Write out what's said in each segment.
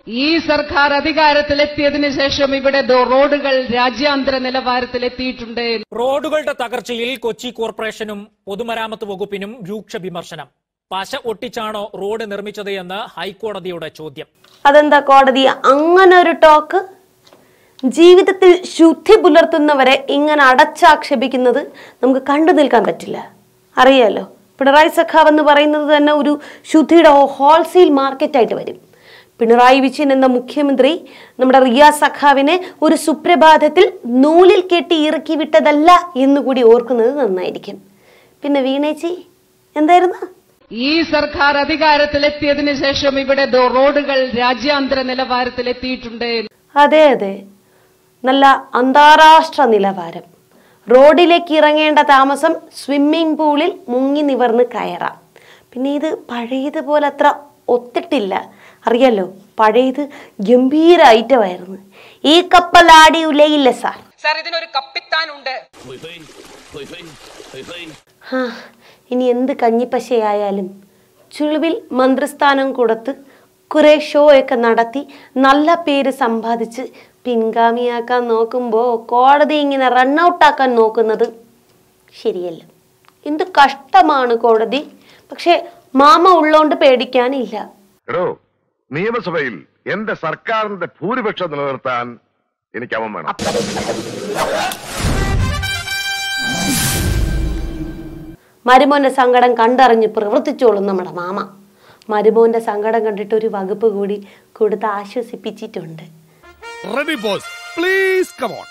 ഈ സർക്കാർ അധികാരത്തിലെത്തിയതിനു ശേഷം ഇവിടെ ദോ- റോഡുകൾ രാജ്യാന്തര നിലവാരത്തിലെത്തിയിട്ടുണ്ട് റോഡുകളുടെ തകർച്ചയിൽ കൊച്ചി കോർപ്പറേഷനും പൊതുമരാമത്ത് വകുപ്പിനും രൂക്ഷ വിമർശനം പശ ഒട്ടിച്ചാണോ റോഡ് നിർമ്മിച്ചത് എന്ന് ഹൈക്കോടതിയുടെ ചോദ്യം അതെന്താ കോടതി അങ്ങനെ ഒരു ടോക്ക് ജീവിതത്തിൽ ശുദ്ധി പുലർത്തുന്നവരെ ഇങ്ങനെ അടച്ചാക്ഷേപിക്കുന്നത് നമുക്ക് കണ്ടു നിൽക്കാൻ പറ്റില്ല അറിയാലോ പിണറായി സഖാവ് എന്ന് പറയുന്നത് തന്നെ ഒരു ശുദ്ധിയുടെ ഹോൾസെയിൽ മാർക്കറ്റായിട്ട് വരും പിണറായി വിജയൻ എന്ന മുഖ്യമന്ത്രി നമ്മുടെ റിയാസ് സഖാവിനെ ഒരു സുപ്രഭാതത്തിൽ നൂലിൽ കെട്ടി ഇറക്കി വിട്ടതല്ല എന്നുകൂടി ഓർക്കുന്നത് നന്നായിരിക്കും പിന്നെ വീണേച്ചി എന്തായിരുന്നു ഈ സർക്കാർ അധികാരത്തിലെത്തിയതിനു ശേഷം ഇവിടെ ദോ- റോഡുകൾ രാജ്യാന്തര നിലവാരത്തിലെത്തിയിട്ടുണ്ട് അതെ അതെ നല്ല അന്താരാഷ്ട്ര നിലവാരം റോഡിലേക്ക് ഇറങ്ങേണ്ട താമസം സ്വിമ്മിംഗ് പൂളിൽ മുങ്ങി നിവർന്ന് കയറാം പിന്നെ ഇത് പഴയതുപോലെ അത്ര ഒത്തിട്ടില്ല അറിയാലോ പഴയത് ഗംഭീര ഐറ്റമായിരുന്നു ഈ കപ്പലാടി ഉലയില്ല സാർ സാർ ഇതിനൊരു കപ്പിത്താനുണ്ട് ഹാ ഇനി എന്ത് കഞ്ഞിപ്പശയായാലും ചുളിവിൽ മന്ത്രിസ്ഥാനം കൊടുത്ത് കുറെ ഷോ ഒക്കെ നടത്തി നല്ല പേര് സമ്പാദിച്ച് പിൻഗാമിയാക്കാൻ നോക്കുമ്പോൾ കോടതി ഇങ്ങനെ റണ്ണൗട്ടാക്കാൻ നോക്കുന്നത് ശരിയല്ല എന്ത് കഷ്ടമാണ് കോടതി പക്ഷെ മാമ ഉള്ളോണ്ട് പേടിക്കാനില്ല എടോ നിയമസഭയിൽ എന്റെ സർക്കാരിന്റെ ഭൂരിപക്ഷം നിലനിർത്താൻ എനിക്ക് അവൻ വേണം മരുമോന്റെ സങ്കടം കണ്ടറിഞ്ഞ് പ്രവർത്തിച്ചോളും നമ്മുടെ മാമ മരുമോന്റെ സങ്കടം കണ്ടിട്ട് ഒരു വകുപ്പ് കൂടി കൊടുത്ത് ആശ്വസിപ്പിച്ചിട്ടുണ്ട് റെഡി ബോസ് പ്ലീസ് കമോൺ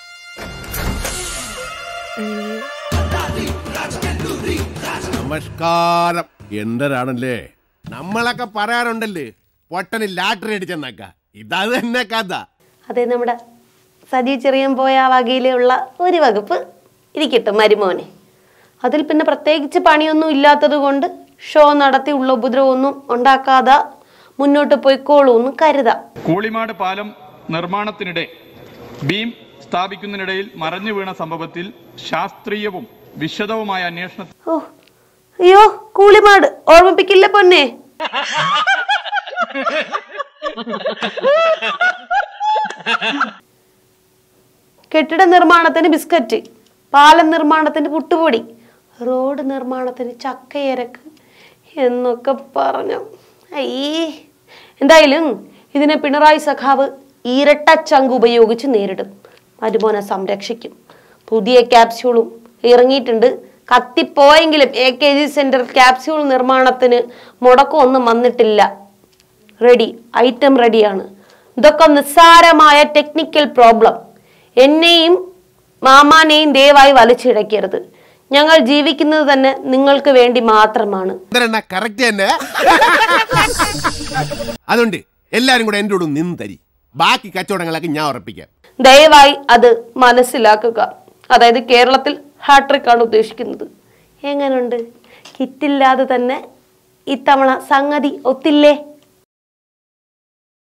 നമസ്കാരം എന്തരാണല്ലേ നമ്മളൊക്കെ പറയാറുണ്ടല്ലേ പൊട്ടന് ലാട്ടറി അടിച്ചെന്നക്ക ഇതാ തന്നെ കഥ അതെ നമ്മുടെ സജി ചെറിയൻ പോയ ആ വകയിലുള്ള ഒരു വകുപ്പ് ഇരിക്കട്ടെ മരുമോനെ അതിൽ പിന്നെ പ്രത്യേകിച്ച് പണിയൊന്നും ഇല്ലാത്തത് കൊണ്ട് ഷോ നടത്തി ഉള്ള ഉപദ്രവമൊന്നും ഉണ്ടാക്കാതെ മുന്നോട്ട് പോയിക്കോളൂ എന്ന് കരുതാം കൂളിമാട് പാലം നിർമ്മാണത്തിനിടെ ബീം സ്ഥാപിക്കുന്നതിനിടയിൽ മറഞ്ഞു വീണ സംഭവത്തിൽ ശാസ്ത്രീയവും വിശദവുമായ അന്വേഷണ ഓ അയ്യോ കൂളിമാട് ഓർമ്മിപ്പിക്കില്ല പൊന്നെ കെട്ടിട നിർമ്മാണത്തിന് ബിസ്ക്കറ്റ് പാലം നിർമ്മാണത്തിന് പുട്ടുപൊടി റോഡ് നിർമ്മാണത്തിന് ചക്കയരക്ക് എന്നൊക്കെ പറഞ്ഞു അയ്യേ എന്തായാലും ഇതിനെ പിണറായി സഖാവ് ഇരട്ട ചങ്ക് ഉപയോഗിച്ച് നേരിടും മരുമോനെ സംരക്ഷിക്കും പുതിയ ക്യാപ്സ്യൂളും ഇറങ്ങിയിട്ടുണ്ട് കത്തിപ്പോയെങ്കിലും A K G centre capsule നിർമ്മാണത്തിന് മുടക്കമൊന്നും വന്നിട്ടില്ല റെഡി ഐറ്റം റെഡിയാണ് ഇതൊക്കെ നിസ്സാരമായ ടെക്നിക്കൽ പ്രോബ്ലം എന്നെയും മാമാനെയും ദയവായി വലിച്ചിഴക്കരുത് ഞങ്ങൾ ജീവിക്കുന്നത് തന്നെ നിങ്ങൾക്ക് വേണ്ടി മാത്രമാണ് എന്തരണ്ണ കറക്റ്റ് തന്നെ അതുകൊണ്ട് എല്ലാരും കൂടെ എൻ്റെ കൂടെ നിന്ന് തരി ബാക്കി കച്ചവടങ്ങളൊക്കെ ഞാൻ ഉറപ്പിക്കാം ദയവായി അത് മനസ്സിലാക്കുക അതായത് കേരളത്തിൽ ഹാട്രിക് ആണ് ഉദ്ദേശിക്കുന്നത് എങ്ങനുണ്ട് കിറ്റില്ലാതെ തന്നെ ഇത്തവണ സംഗതി ഒത്തില്ലേ